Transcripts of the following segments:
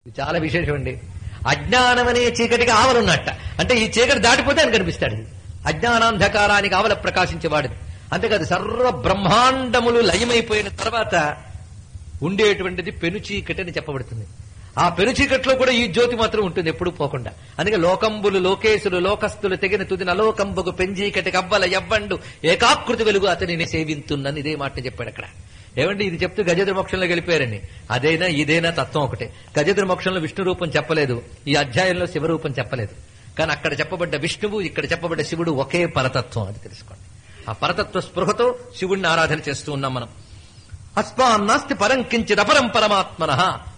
ఇది చాలా విశేషం అండి అజ్ఞానం అనే చీకటికి ఆవలున్నట్ట అంటే ఈ చీకటి దాటిపోతే ఆయన కనిపిస్తాడు ఇది. అజ్ఞానాంధకారానికి ఆవల ప్రకాశించేవాడు అంతేకాదు సర్వ బ్రహ్మాండములు లయమైపోయిన తర్వాత ఉండేటువంటిది పెను చీకటి అని చెప్పబడుతుంది ఆ పెను చీకట్లో కూడా ఈ జ్యోతి మాత్రం ఉంటుంది ఎప్పుడు పోకుండా అందుకే లోకంబులు లోకేశులు లోకస్తులు తెగిన తుది నలోకంబుకు పెంజీకటి కవ్వల ఎవ్వండు ఏకాకృతి వెలుగు అతనిని సేవింతున్నని ఇదే మాట చెప్పాడు అక్కడ ఏమండి ఇది చెప్తూ గజేంద్ర మోక్షంలో గెలిపారని అదైనా ఇదైనా తత్వం ఒకటే గజేంద్ర మోక్షంలో విష్ణు రూపం చెప్పలేదు ఈ అధ్యాయంలో శివరూపం చెప్పలేదు కానీ అక్కడ చెప్పబడ్డ విష్ణువు ఇక్కడ చెప్పబడ్డ శివుడు ఒకే పరతత్వం అది తెలుసుకోండి ఆ పరతత్వ స్పృహతో శివుణ్ణి ఆరాధన చేస్తూ ఉన్నాం మనం అస్మాన్ నాస్తి పరం కించిద్ అపరం పరమాత్మన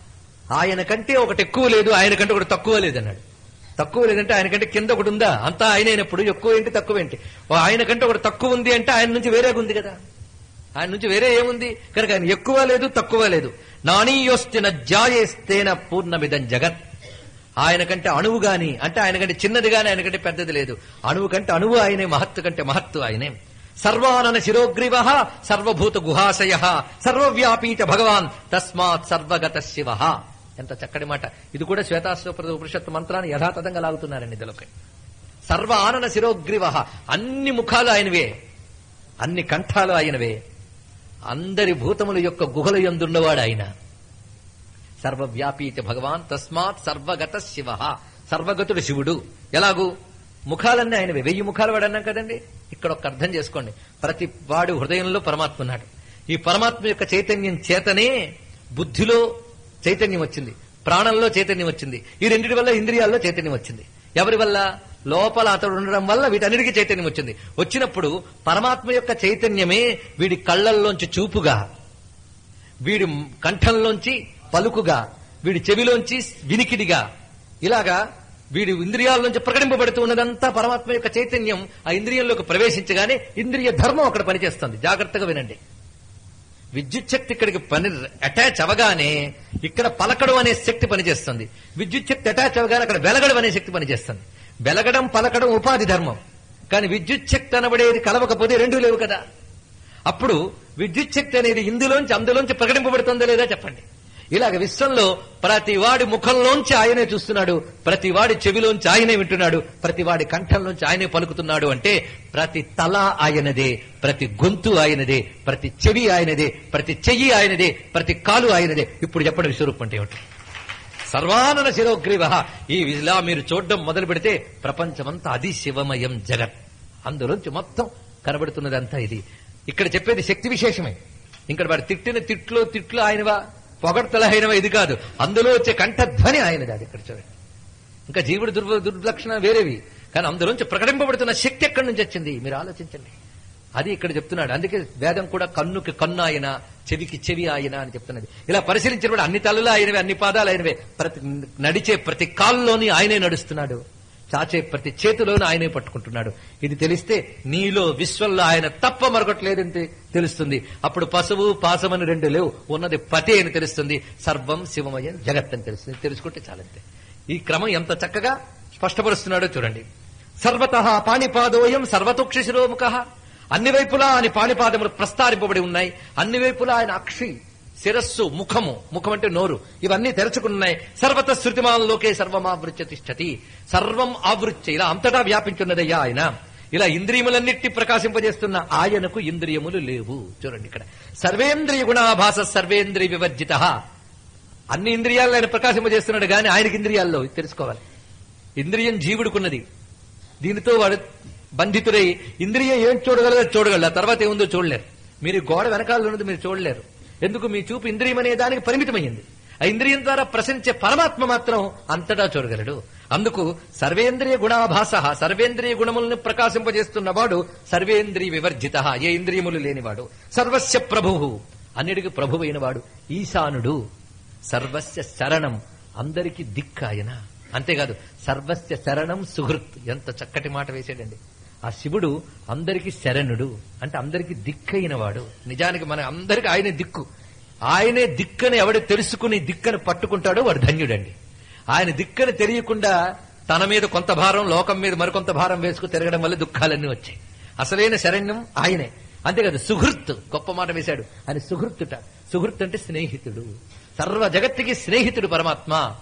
ఆయన కంటే ఒకటి ఎక్కువ లేదు ఆయన కంటే ఒకటి తక్కువ లేదన్నాడు తక్కువ లేదంటే ఆయన కంటే కింద ఒకటి ఉందా అంతా ఆయన అయినప్పుడు ఎక్కువ ఏంటి తక్కువ ఏంటి ఓ ఆయన కంటే ఒకటి తక్కువ ఉంది అంటే ఆయన నుంచి వేరేగా ఉంది కదా ఆయన నుంచి వేరే ఏముంది కనుక ఆయన ఎక్కువ లేదు తక్కువ లేదు నానీయోస్తిన జాయేస్తేన పూర్ణమిదం జగత్ ఆయన కంటే అణువు గాని అంటే ఆయన కంటే చిన్నది గాని ఆయన కంటే పెద్దది లేదు అణువు కంటే అణువు ఆయనే మహత్తు కంటే మహత్తు ఆయనే సర్వానన శిరోగ్రీవ సర్వభూత గుహాశయ సర్వవ్యాపీత భగవాన్ తస్మాత్ సర్వగత శివ ఎంత చక్కటి మాట ఇది కూడా శ్వేతాశ్వప్రద ఉపనిషత్తు మంత్రాన్ని యథాతథంగా లాగుతున్నారండి ఇందులోకి సర్వ ఆనన శిరోగ్రీవ అన్ని ముఖాలు ఆయనవే అన్ని కంఠాలు ఆయనవే అందరి భూతముల యొక్క గుహల ఎందున్నవాడు ఆయన సర్వవ్యాపీతి భగవాన్ తస్మాత్ సర్వగత శివ సర్వగతుడు శివుడు ఎలాగూ ముఖాలన్నీ ఆయనవే వెయ్యి ముఖాలు వాడు అన్నాం కదండి ఇక్కడ ఒక అర్థం చేసుకోండి ప్రతి వాడు హృదయంలో పరమాత్మ ఉన్నాడు ఈ పరమాత్మ యొక్క చైతన్యం చేతనే బుద్ధిలో చైతన్యం వచ్చింది ప్రాణంలో చైతన్యం వచ్చింది ఈ రెండిటి వల్ల ఇంద్రియాల్లో చైతన్యం వచ్చింది ఎవరి వల్ల లోపల అతడు ఉండడం వల్ల వీటన్నిటికీ చైతన్యం వచ్చింది వచ్చినప్పుడు పరమాత్మ యొక్క చైతన్యమే వీడి కళ్ళల్లోంచి చూపుగా వీడి కంఠంలోంచి పలుకుగా వీడి చెవిలోంచి వినికిడిగా ఇలాగా వీడి ఇంద్రియాల్లోంచి ప్రకటింపబడుతూ ఉన్నదంతా పరమాత్మ యొక్క చైతన్యం ఆ ఇంద్రియంలోకి ప్రవేశించగానే ఇంద్రియ ధర్మం అక్కడ పనిచేస్తుంది జాగ్రత్తగా వినండి విద్యుత్ శక్తి ఇక్కడికి పని అటాచ్ అవగానే ఇక్కడ పలకడం అనే శక్తి పనిచేస్తుంది విద్యుత్ శక్తి అటాచ్ అవగానే అక్కడ వెలగడం అనే శక్తి పనిచేస్తుంది వెలగడం పలకడం ఉపాధి ధర్మం కానీ విద్యుత్ శక్తి అనబడేది కలవకపోతే రెండూ లేవు కదా అప్పుడు విద్యుత్ శక్తి అనేది ఇందులోంచి అందులోంచి ప్రకటింపబడుతుందో లేదా చెప్పండి ఇలాగ విశ్వంలో ప్రతి వాడి ముఖంలోంచి ఆయనే చూస్తున్నాడు ప్రతి వాడి చెవిలోంచి ఆయనే వింటున్నాడు ప్రతి వాడి కంఠంలోంచి ఆయనే పలుకుతున్నాడు అంటే ప్రతి తల ఆయనదే ప్రతి గొంతు ఆయనదే ప్రతి చెవి ఆయనదే ప్రతి చెయ్యి ఆయనదే ప్రతి కాలు ఆయనదే ఇప్పుడు చెప్పండి విశ్వరూపం అంటే ఏమిటి సర్వానన శిరోగ్రీవ ఈ ఇలా మీరు చూడడం మొదలు పెడితే ప్రపంచమంతా అది శివమయం జగత్ అందులోంచి మొత్తం కనబడుతున్నదంతా ఇది ఇక్కడ చెప్పేది శక్తి విశేషమే ఇక్కడ వాడు తిట్టిన తిట్లు తిట్లు ఆయనవా పొగడ్తలైనవా ఇది కాదు అందులో వచ్చే కంఠధ్వని ఆయనది అది ఇక్కడ చూడండి ఇంకా జీవుడు దుర్వ దుర్లక్షణ వేరేవి కానీ అందులోంచి ప్రకటింపబడుతున్న శక్తి ఎక్కడి నుంచి వచ్చింది మీరు ఆలోచించండి అది ఇక్కడ చెప్తున్నాడు అందుకే వేదం కూడా కన్నుకి కన్ను ఆయన చెవికి చెవి ఆయన అని చెప్తున్నది ఇలా పరిశీలించినప్పుడు అన్ని తలలు ఆయనవే అన్ని పాదాలు ఆయనవే ప్రతి నడిచే ప్రతి కాల్లోని ఆయనే నడుస్తున్నాడు చాచే ప్రతి చేతిలోనూ ఆయనే పట్టుకుంటున్నాడు ఇది తెలిస్తే నీలో విశ్వంలో ఆయన తప్ప మరొకటి లేదని తె- తెలుస్తుంది అప్పుడు పశువు పాసమని రెండు లేవు ఉన్నది పతి అని తెలుస్తుంది సర్వం శివమయం జగత్ అని తెలుస్తుంది తెలుసుకుంటే చాలంతే ఈ క్రమం ఎంత చక్కగా స్పష్టపరుస్తున్నాడో చూడండి సర్వత పాణిపాదోయం సర్వతోక్షి శిరోముఖ అన్ని వైపులా ఆయన పాణిపాదములు ప్రస్తారింపబడి ఉన్నాయి అన్ని వైపులా ఆయన అక్షి శిరస్సు ముఖము ముఖం అంటే నోరు ఇవన్నీ తెరుచుకున్నాయి సర్వత శృతిమాలలోకే సర్వమావృత్య తిష్టతి సర్వం ఆవృత్య ఇలా అంతటా వ్యాపించున్నదయ్యా ఆయన ఇలా ఇంద్రియములన్నిటి ప్రకాశింపజేస్తున్న ఆయనకు ఇంద్రియములు లేవు చూడండి ఇక్కడ సర్వేంద్రియ గుణాభాస సర్వేంద్రియ వివర్జిత అన్ని ఇంద్రియాలను ఆయన ప్రకాశింపజేస్తున్నాడు కానీ ఆయనకి ఇంద్రియాల్లో ఇది తెలుసుకోవాలి ఇంద్రియం జీవుడుకున్నది దీనితో వాడు బంధితుడై ఇంద్రియం ఏం చూడగలదో చూడగలరు ఆ తర్వాత ఏముందో చూడలేరు మీరు ఈ గోడ వెనకాల ఉన్నది మీరు చూడలేరు ఎందుకు మీ చూపు ఇంద్రియం అనే దానికి పరిమితమైంది ఆ ఇంద్రియం ద్వారా ప్రసరించే పరమాత్మ మాత్రం అంతటా చూడగలడు అందుకు సర్వేంద్రియ గుణాభాస సర్వేంద్రియ గుణములను ప్రకాశింపజేస్తున్నవాడు సర్వేంద్రియ వివర్జిత ఏ ఇంద్రియములు లేనివాడు సర్వస్య ప్రభువు అన్నిటికి ప్రభువైన వాడు ఈశానుడు సర్వస్య శరణం అందరికి దిక్కాయన అంతేకాదు సర్వస్య శరణం సుహృత్ ఎంత చక్కటి మాట వేసాడండి ఆ శివుడు అందరికి శరణుడు అంటే అందరికి దిక్కైన వాడు నిజానికి మన అందరికి ఆయనే దిక్కు ఆయనే దిక్కని ఎవడు తెలుసుకుని దిక్కని పట్టుకుంటాడో వాడు ధన్యుడండి ఆయన దిక్కని తెలియకుండా తన మీద కొంత భారం లోకం మీద మరికొంత భారం వేసుకు తిరగడం వల్ల దుఃఖాలన్నీ వచ్చాయి అసలైన శరణ్యం ఆయనే అంతేకాదు సుహృత్ గొప్ప మాట వేశాడు ఆయన సుహృత్తుట సుహృత్ అంటే స్నేహితుడు సర్వ జగత్తుకి స్నేహితుడు పరమాత్మ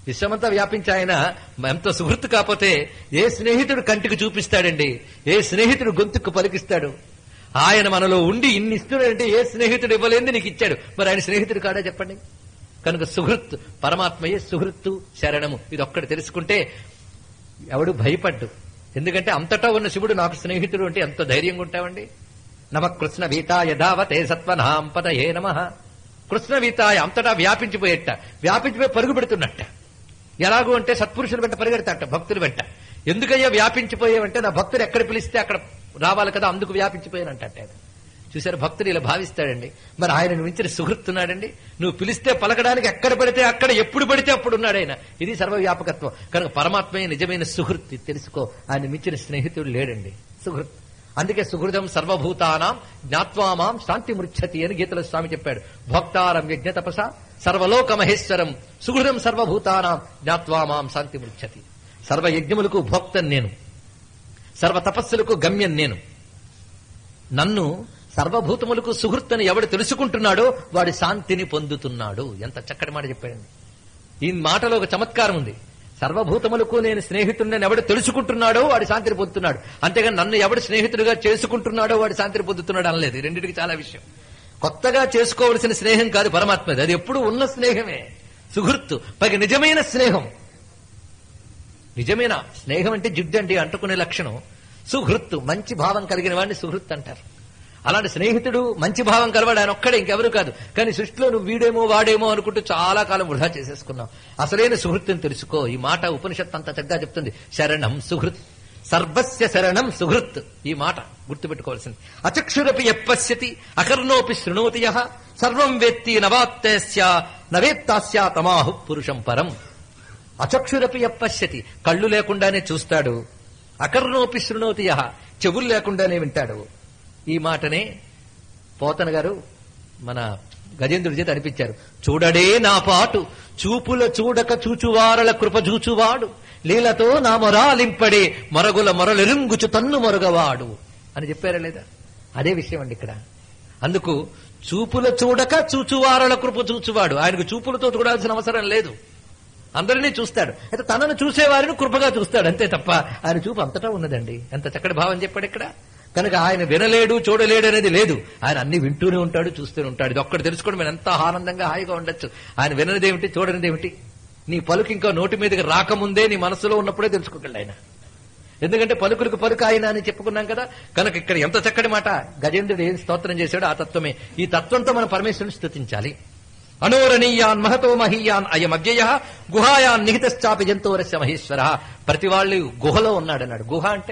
విశ్వమంతా వ్యాపించి ఆయన ఎంతో సుహృత్తు కాకపోతే ఏ స్నేహితుడు కంటికి చూపిస్తాడండి ఏ స్నేహితుడు గొంతుకు పలికిస్తాడు ఆయన మనలో ఉండి ఇన్ని ఇస్తున్నాడంటే ఏ స్నేహితుడు ఇవ్వలేంది నీకు ఇచ్చాడు మరి ఆయన స్నేహితుడు కాడా చెప్పండి కనుక సుహృత్ పరమాత్మయే సుహృత్తు శరణము ఇది ఒక్కటి తెలుసుకుంటే ఎవడు భయపడ్డు ఎందుకంటే అంతటా ఉన్న శివుడు నాకు స్నేహితుడు అంటే ఎంత ధైర్యంగా ఉంటామండి నమ కృష్ణ వీతాయ ధావతే సత్వనాం పదయే నమ కృష్ణ వీతాయ అంతటా వ్యాపించిపోయేట వ్యాపించిపోయి పరుగు పెడుతున్నట్ట ఎలాగూ అంటే సత్పురుషుల వెంట పరిగెడతాట భక్తుల వెంట ఎందుకయ్యా వ్యాపించిపోయేవంటే నా భక్తులు ఎక్కడ పిలిస్తే అక్కడ రావాలి కదా అందుకు వ్యాపించిపోయానంట ఆయన చూసారు భక్తుడు ఇలా భావిస్తాడండి మరి ఆయన మించిన సుహృత్తున్నాడండి నువ్వు పిలిస్తే పలకడానికి ఎక్కడ పడితే అక్కడ ఎప్పుడు పడితే అప్పుడు ఉన్నాడు ఆయన ఇది సర్వవ్యాపకత్వం కనుక పరమాత్మే నిజమైన సుహృత్ తెలుసుకో ఆయన మించిన స్నేహితుడు లేడండి సుహృత్ అందుకే సుహృదం సర్వభూతానాం జ్ఞాత్వామాం శాంతి మృచ్చతి అని గీతల స్వామి చెప్పాడు భోక్తారం యజ్ఞ తపస సర్వలోక మహేశ్వరం సుహృదం సర్వభూతానాం జ్ఞాత్వామాం శాంతి మృచ్చతి సర్వ యజ్ఞములకు భోక్తం నేను సర్వ తపస్సులకు గమ్యం నేను నన్ను సర్వభూతములకు సుహృత్తని ఎవడు తెలుసుకుంటున్నాడో వాడి శాంతిని పొందుతున్నాడు ఎంత చక్కటి మాట చెప్పాడండి ఈ మాటలో ఒక చమత్కారం ఉంది సర్వభూతములకు నేను స్నేహితుడిని ఎవడు తెలుసుకుంటున్నాడో వాడి శాంతిని పొందుతున్నాడు అంతేగాని నన్ను ఎవడు స్నేహితుడిగా చేసుకుంటున్నాడో వాడి శాంతిని పొందుతున్నాడు అనలేదు ఈ రెండింటికి చాలా విషయం కొత్తగా చేసుకోవలసిన స్నేహం కాదు పరమాత్మది అది ఎప్పుడు ఉన్న స్నేహమే సుహృత్తు పైగా నిజమైన స్నేహం నిజమైన స్నేహం అంటే జిడ్డండి అంటుకునే లక్షణం సుహృత్తు మంచి భావం కలిగిన వాడిని సుహృత్ అంటారు అలాంటి స్నేహితుడు మంచి భావం కలవాడు ఆయన ఒక్కడే ఇంకెవరు కాదు కానీ సృష్టిలో నువ్వు వీడేమో వాడేమో అనుకుంటూ చాలా కాలం వృధా చేసేసుకున్నావు అసలైన సుహృత్తుని తెలుసుకో ఈ మాట ఉపనిషత్తు అంత చక్కగా చెప్తుంది శరణం సుహృత్ సర్వస్య శరణం సుహృత్ ఈ మాట గుర్తుపెట్టుకోవాల్సింది అచక్షురపి ఎప్పశ్యతి అకర్ణోపి శృణోతి యః సర్వం వేత్తి నవాత్తేస్య నవేత్తాస్య తమాహు పురుషం పరం అచక్షురపి ఎప్పశ్యతి కళ్ళు లేకుండానే చూస్తాడు అకర్ణోపి శృణోతి యః చెవులు లేకుండానే వింటాడు ఈ మాటనే పోతన గారు మన గజేంద్రుడి చేత అనిపించారు చూడడే నా పాటు చూపుల చూడక చూచువారల కృప చూచువాడు లీలతో నా మొరాలింపడే మొరగుల మొరలెరుంగుచు తన్ను మొరగవాడు అని చెప్పారా లేదా అదే విషయం అండి ఇక్కడ అందుకు చూపుల చూడక చూచువారల కృప చూచువాడు ఆయనకు చూపులతో చూడాల్సిన అవసరం లేదు అందరినీ చూస్తాడు అయితే తనను చూసేవారిని కృపగా చూస్తాడు అంతే తప్ప ఆయన చూపు అంతటా ఉన్నదండి ఎంత చక్కటి భావం చెప్పాడు ఇక్కడ కనుక ఆయన వినలేడు చూడలేడు అనేది లేదు ఆయన అన్ని వింటూనే ఉంటాడు చూస్తూనే ఉంటాడు ఇది ఒక్కటి తెలుసుకోవడం మేము ఎంత ఆనందంగా హాయిగా ఉండొచ్చు ఆయన విననిదేమిటి చూడనిదేమిటి నీ పలుకు ఇంకా నోటి మీదకి రాకముందే నీ మనసులో ఉన్నప్పుడే తెలుసుకోగలడు ఆయన ఎందుకంటే పలుకులకు పలుకు ఆయన అని చెప్పుకున్నాం కదా కనుక ఇక్కడ ఎంత చక్కటి మాట గజేంద్రుడు ఏం స్తోత్రం చేశాడో ఆ తత్వమే ఈ తత్వంతో మన పరమేశ్వరుని స్తుతించాలి అనోరణీయాన్ మహతో మహీయాన్ అయం అవ్యయ గుహాయాన్ నిహితశ్చాపి జంతోరస్య మహేశ్వర ప్రతి వాళ్ళు గుహలో ఉన్నాడన్నాడు గుహ అంటే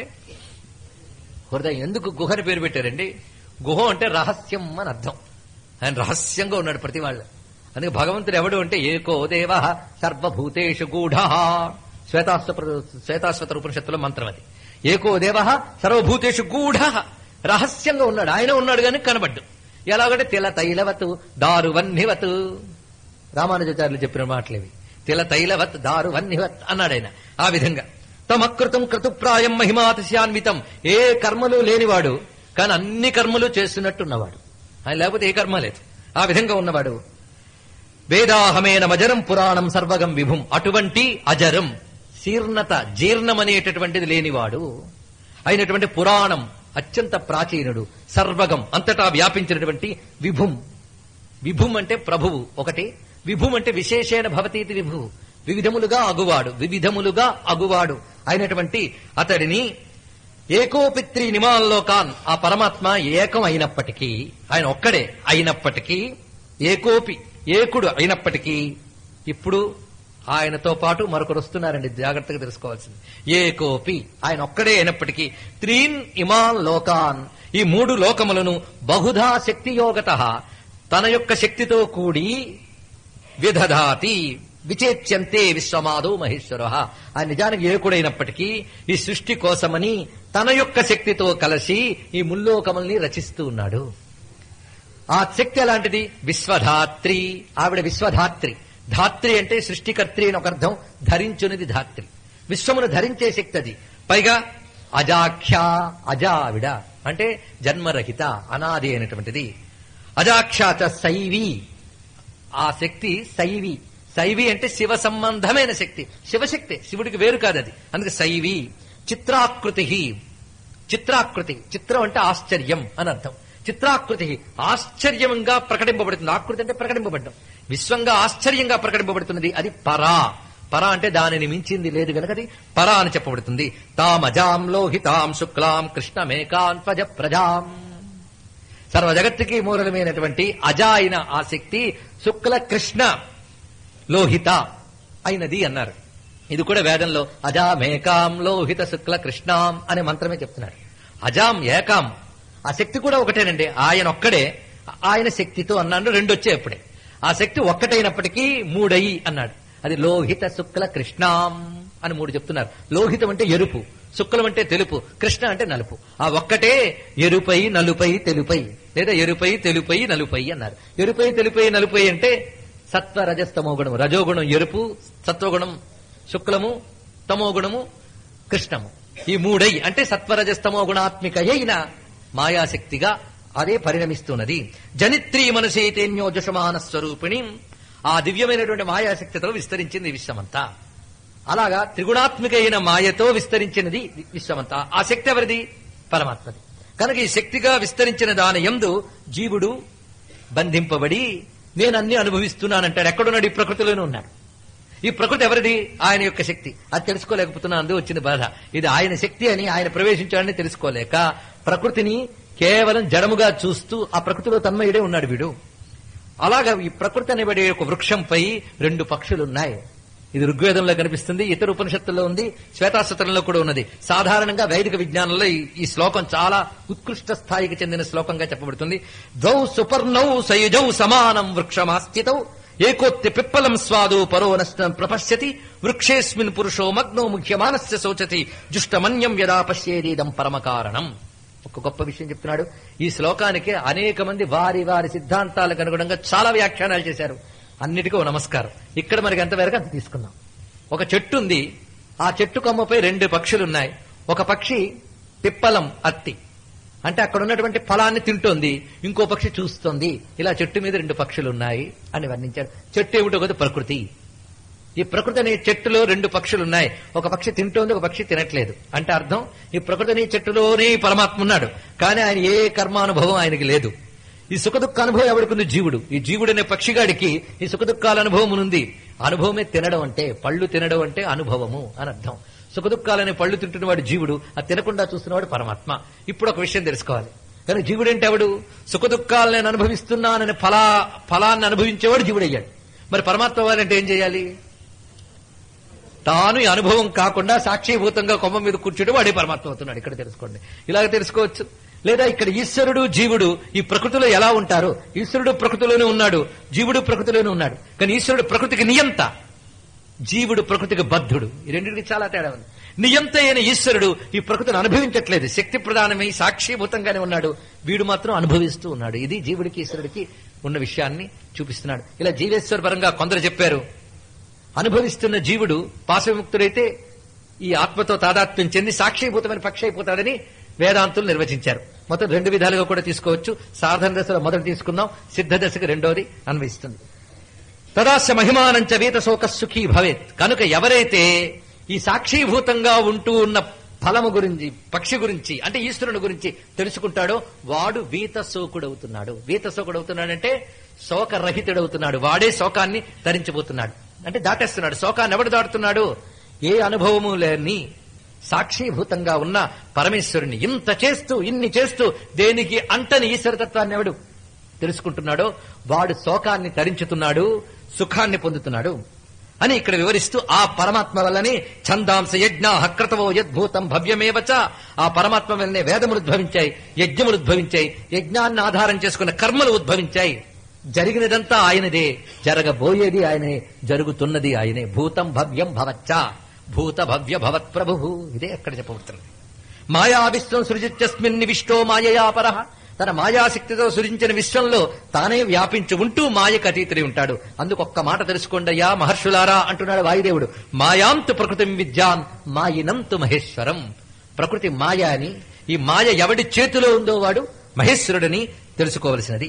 హృదయం ఎందుకు గుహని పేరు పెట్టారండి గుహ అంటే రహస్యం అని అర్థం ఆయన రహస్యంగా ఉన్నాడు ప్రతి వాళ్ళు అందుకే భగవంతుడు ఎవడు అంటే ఏకో దేవ సర్వభూతేషు గూఢ శ్వేతాశ్వ శ్వేతాశ్వత ఉపనిషత్తులో మంత్రం అది ఏకో దేవ సర్వభూతేషు గూఢ రహస్యంగా ఉన్నాడు ఆయన ఉన్నాడు కానీ కనబడ్డు ఎలాగంటే తిల తైలవతు దారు వన్నివతు రామానుజాచార్యులు చెప్పిన మాటలేవి తిల తైలవత్ దారు వన్నివత్ అన్నాడు ఆయన ఆ విధంగా తమకృతం క్రతుప్రాయం మహిమాతిశాన్వితం ఏ కర్మలు లేనివాడు కానీ అన్ని కర్మలు చేస్తున్నట్టున్నవాడు ఆయన లేకపోతే ఏ కర్మ లేదు ఆ విధంగా ఉన్నవాడు వేదాహమేన మజరం పురాణం సర్వగం విభుం అటువంటి అజరం శీర్ణత జీర్ణం అనేటటువంటిది లేనివాడు అయినటువంటి పురాణం అత్యంత ప్రాచీనుడు సర్వగం అంతటా వ్యాపించినటువంటి విభుం విభుం అంటే ప్రభువు ఒకటి విభుం అంటే విశేషేణ భవతీతి విభు వివిధములుగా అగువాడు వివిధములుగా అగువాడు అయినటువంటి అతడిని ఏకోపిత్రి నిమాల్లోకాన్ ఆ పరమాత్మ ఏకం అయినప్పటికీ ఆయన ఒక్కడే అయినప్పటికీ ఏకోపి ఏకుడు అయినప్పటికీ ఇప్పుడు ఆయనతో పాటు మరొకరు వస్తున్నారండి జాగ్రత్తగా తెలుసుకోవాల్సింది ఏకోపి ఆయన ఒక్కడే అయినప్పటికీ త్రీన్ ఇమాన్ లోకాన్ ఈ మూడు లోకములను బహుధా శక్తియోగత తన యొక్క శక్తితో కూడి విదధాతి విచేత్యంతే విశ్వమాదో మహేశ్వర ఆయన నిజానికి ఏకుడైనప్పటికీ ఈ సృష్టి కోసమని తన యొక్క శక్తితో కలిసి ఈ ముల్లోకముల్ని రచిస్తూ ఉన్నాడు ఆ శక్తి ఎలాంటిది విశ్వధాత్రి ఆవిడ విశ్వధాత్రి ధాత్రి అంటే సృష్టికర్త్రి అని ఒక అర్థం ధరించునిది ధాత్రి విశ్వమును ధరించే శక్తి అది పైగా అజాఖ్య అజావిడ అంటే జన్మరహిత అనాది అయినటువంటిది అజాఖ్యాచ శైవి ఆ శక్తి శైవి శైవి అంటే శివ సంబంధమైన శక్తి శివశక్తి శివుడికి వేరు కాదు అది అందుకే శైవి చిత్రాకృతి చిత్రాకృతి చిత్రం అంటే ఆశ్చర్యం అని అర్థం చిత్రాకృతి ఆశ్చర్యంగా ప్రకటింపబడుతుంది ఆకృతి అంటే ప్రకటింపబడడం విశ్వంగా ఆశ్చర్యంగా ప్రకటింపబడుతున్నది అది పరా పరా అంటే దానిని మించింది లేదు గనక అది పరా అని చెప్పబడుతుంది తామజాం లోహితాం శుక్లాం కృష్ణమేకాన్పజ ప్రజాం సర్వ జగత్తుకి మూలమైనటువంటి అజ అయిన ఆ శక్తి శుక్ల కృష్ణ లోహిత అయినది అన్నారు ఇది కూడా వేదంలో అజాం ఏకాం లోహిత శుక్ల కృష్ణాం అనే మంత్రమే చెప్తున్నాడు అజాం ఏకాం ఆ శక్తి కూడా ఒకటేనండి ఆయన ఒక్కడే ఆయన శక్తితో అన్నాడు రెండు వచ్చే అప్పుడే ఆ శక్తి ఒక్కటైనప్పటికీ మూడయి అన్నాడు అది లోహిత శుక్ల కృష్ణాం అని మూడు చెప్తున్నారు లోహితం అంటే ఎరుపు శుక్లం అంటే తెలుపు కృష్ణ అంటే నలుపు ఆ ఒక్కటే ఎరుపై నలుపై తెలుపై లేదా ఎరుపై తెలుపై నలుపై అన్నారు ఎరుపై తెలుపై నలుపై అంటే సత్వ రజస్తమో గుణం రజోగుణం ఎరుపు సత్వగుణం శుక్లము తమోగుణము కృష్ణము ఈ మూడై అంటే సత్వరజస్తమో గుణాత్మిక అయిన మాయాశక్తిగా అదే పరిణమిస్తున్నది జనిత్రీ మనసేతేన్యోజసమాన స్వరూపిణి ఆ దివ్యమైనటువంటి మాయాశక్తితో విస్తరించింది విశ్వమంతా అలాగా త్రిగుణాత్మిక అయిన మాయతో విస్తరించినది విశ్వమంతా ఆ శక్తి ఎవరిది పరమాత్మది కనుక ఈ శక్తిగా విస్తరించిన దాని ఎందు జీవుడు బంధింపబడి నేను అన్ని అనుభవిస్తున్నానంటాడు ఎక్కడున్నాడు ఈ ప్రకృతిలోనే ఉన్నాడు ఈ ప్రకృతి ఎవరిది ఆయన యొక్క శక్తి అది తెలుసుకోలేకపోతున్నా అందు వచ్చింది బాధ ఇది ఆయన శక్తి అని ఆయన ప్రవేశించాడని తెలుసుకోలేక ప్రకృతిని కేవలం జడముగా చూస్తూ ఆ ప్రకృతిలో తన్మయుడే ఉన్నాడు వీడు అలాగా ఈ ప్రకృతి అనేబడే ఒక వృక్షంపై రెండు పక్షులున్నాయి ఇది ఋగ్వేదంలో కనిపిస్తుంది ఇతర ఉపనిషత్తుల్లో ఉంది శ్వేతాశ్వతంలో కూడా ఉన్నది సాధారణంగా వైదిక విజ్ఞానంలో ఈ- ఈ శ్లోకం చాలా ఉత్కృష్ట స్థాయికి చెందిన శ్లోకంగా చెప్పబడుతుంది ద్వౌ సుపర్ణౌ సయుజౌ సమానం వృక్షమాస్థితౌ ఏకోత్తి పిప్పలం స్వాదు పరో నష్టం ప్రపశ్యతి వృక్షేస్మిన్ పురుషో మగ్నో ముఖ్యమానస్య శోచతి జుష్టమన్యం యదా పశ్యేదీదం పరమకారణం ఒక గొప్ప విషయం చెప్తున్నాడు ఈ శ్లోకానికి అనేక మంది వారి వారి సిద్ధాంతాలకు అనుగుణంగా చాలా వ్యాఖ్యానాలు చేశారు అన్నిటికీ ఓ నమస్కారం ఇక్కడ మనకి ఎంతవరకు అంత తీసుకుందాం ఒక చెట్టు ఉంది ఆ చెట్టు కొమ్మపై రెండు పక్షులున్నాయి ఒక పక్షి పిప్పలం అత్తి అంటే అక్కడ ఉన్నటువంటి ఫలాన్ని తింటోంది ఇంకో పక్షి చూస్తోంది ఇలా చెట్టు మీద రెండు పక్షులు ఉన్నాయి అని వర్ణించారు చెట్టు ఏమిటో కదా ప్రకృతి ఈ ప్రకృతి అనే చెట్టులో రెండు పక్షులు ఉన్నాయి ఒక పక్షి తింటోంది ఒక పక్షి తినట్లేదు అంటే అర్థం ఈ ప్రకృతి అనే చెట్టులోనే పరమాత్మ ఉన్నాడు కానీ ఆయన ఏ కర్మానుభవం ఆయనకి లేదు ఈ సుఖ దుఃఖ అనుభవం ఎవరికి జీవుడు ఈ జీవుడు అనే పక్షిగాడికి ఈ సుఖ దుఃఖాల అనుభవం ఉంది అనుభవమే తినడం అంటే పళ్ళు తినడం అంటే అనుభవము అని అర్థం సుఖ దుఃఖాలనే పళ్ళు తింటున్నవాడు జీవుడు అది తినకుండా చూస్తున్నవాడు పరమాత్మ ఇప్పుడు ఒక విషయం తెలుసుకోవాలి కానీ జీవుడు అంటే ఎవడు సుఖ దుఃఖాలు నేను అనుభవిస్తున్నానని ఫలా ఫలాన్ని అనుభవించేవాడు జీవుడు అయ్యాడు మరి పరమాత్మ వారంటే ఏం చేయాలి తాను ఈ అనుభవం కాకుండా సాక్షిభూతంగా కొమ్మ మీద కూర్చుంటే వాడే పరమాత్మ అవుతున్నాడు ఇక్కడ తెలుసుకోండి ఇలాగ తెలుసుకోవచ్చు లేదా ఇక్కడ ఈశ్వరుడు జీవుడు ఈ ప్రకృతిలో ఎలా ఉంటారు ఈశ్వరుడు ప్రకృతిలోనే ఉన్నాడు జీవుడు ప్రకృతిలోనే ఉన్నాడు కానీ ఈశ్వరుడు ప్రకృతికి నియంత జీవుడు ప్రకృతికి బద్ధుడు ఈ రెండింటికి చాలా తేడా ఉంది నియంత అయిన ఈశ్వరుడు ఈ ప్రకృతిని అనుభవించట్లేదు శక్తి ప్రధానమై సాక్షిభూతంగానే ఉన్నాడు వీడు మాత్రం అనుభవిస్తూ ఉన్నాడు ఇది జీవుడికి ఈశ్వరుడికి ఉన్న విషయాన్ని చూపిస్తున్నాడు ఇలా జీవేశ్వర పరంగా కొందరు చెప్పారు అనుభవిస్తున్న జీవుడు పాశవిముక్తుడైతే ఈ ఆత్మతో తాదాత్మ్యం చెంది సాక్షిభూతమైన పక్షి అయిపోతాడని వేదాంతులు నిర్వచించారు మొత్తం రెండు విధాలుగా కూడా తీసుకోవచ్చు సాధన దశలో మొదటి తీసుకుందాం సిద్ధ దశకు రెండోది అన్వయిస్తుంది తదాస్య మహిమానంచ వీత శోక సుఖీ భవేత్ కనుక ఎవరైతే ఈ సాక్షిభూతంగా ఉంటూ ఉన్న ఫలము గురించి పక్షి గురించి అంటే ఈశ్వరుని గురించి తెలుసుకుంటాడో వాడు వీత శోకుడవుతున్నాడు వీత శోకుడవుతున్నాడంటే శోకరహితుడవుతున్నాడు వాడే శోకాన్ని ధరించబోతున్నాడు అంటే దాటేస్తున్నాడు శోకాన్ని ఎవడు దాటుతున్నాడు ఏ అనుభవము లేని సాక్షిభూతంగా ఉన్న పరమేశ్వరుని ఇంత చేస్తూ ఇన్ని చేస్తూ దేనికి అంటని ఈశ్వరతత్వాన్ని ఎవడు తెలుసుకుంటున్నాడో వాడు శోకాన్ని తరించుతున్నాడు సుఖాన్ని పొందుతున్నాడు అని ఇక్కడ వివరిస్తూ ఆ పరమాత్మ వల్లనే ఛందాంస యజ్ఞ హక్రతవో యద్భూతం భవ్యమేవచ ఆ పరమాత్మ వల్లనే వేదములు ఉద్భవించాయి యజ్ఞములు ఉద్భవించాయి యజ్ఞాన్ని ఆధారం చేసుకున్న కర్మలు ఉద్భవించాయి జరిగినదంతా ఆయనదే జరగబోయేది ఆయనే జరుగుతున్నది ఆయనే భూతం భవ్యం భవచ్చ భూత భవ్య భవత్ ప్రభు ఇదే అక్కడ చెప్పబడుతున్నది మాయా విశ్వం సృజిత్యస్మిన్ విష్టో మాయయా పరః తన మాయాశక్తితో సృజించిన విశ్వంలో తానే వ్యాపించి ఉంటూ మాయకు అతీతుడై ఉంటాడు అందుకు ఒక్క మాట తెలుసుకోండయ్యా మహర్షులారా అంటున్నాడు వాయుదేవుడు మాయాంతు ప్రకృతిం విద్యాన్ మాయినంతు మహేశ్వరం ప్రకృతి మాయ అని ఈ మాయ ఎవడి చేతిలో ఉందో వాడు మహేశ్వరుడని తెలుసుకోవలసినది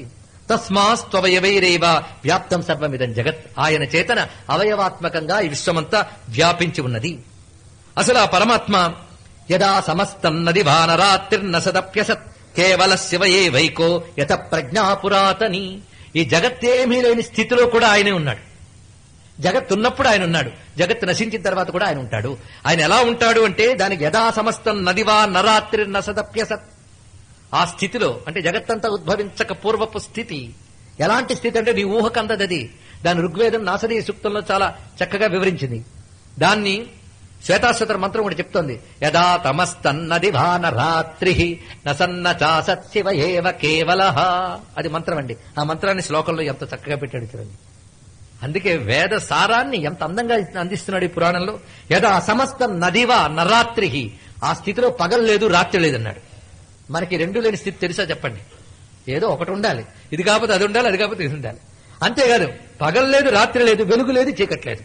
తస్మాస్త్వయవైరేవ వ్యాప్తం సర్వమిదం జగత్ ఆయన చేతన అవయవాత్మకంగా ఈ విశ్వమంతా వ్యాపించి ఉన్నది అసలు ఆ పరమాత్మ యదా సమస్తం నది వానరాత్రిర్న సదప్యసత్ కేవల శివయే వైకో యత ప్రజ్ఞా పురాతని ఈ జగత్తేమీ లేని స్థితిలో కూడా ఆయనే ఉన్నాడు జగత్ ఉన్నప్పుడు ఆయన ఉన్నాడు జగత్ నశించిన తర్వాత కూడా ఆయన ఉంటాడు ఆయన ఎలా ఉంటాడు అంటే దానికి యథా సమస్తం నదివా నరాత్రి నసదప్యసత్ ఆ స్థితిలో అంటే జగత్తంతా ఉద్భవించక పూర్వపు స్థితి ఎలాంటి స్థితి అంటే నీ ఊహకు అందదది దాని ఋగ్వేదం నాసదీయ సూక్తంలో చాలా చక్కగా వివరించింది దాన్ని శ్వేతాశ్వతర మంత్రం కూడా చెప్తోంది యదా తమస్తన్నది భానరాత్రి నసన్న చాసత్శివ ఏవ కేవల అది మంత్రం అండి ఆ మంత్రాన్ని శ్లోకంలో ఎంత చక్కగా పెట్టాడు చూడండి అందుకే వేద సారాన్ని ఎంత అందంగా అందిస్తున్నాడు ఈ పురాణంలో యదా సమస్తం నదివా నరాత్రి ఆ స్థితిలో పగలు లేదు రాత్రి లేదన్నాడు మనకి రెండు లేని స్థితి తెలుసా చెప్పండి ఏదో ఒకటి ఉండాలి ఇది కాకపోతే అది ఉండాలి అది కాకపోతే ఇది ఉండాలి అంతేకాదు పగలు లేదు రాత్రి లేదు వెలుగు లేదు చీకటి లేదు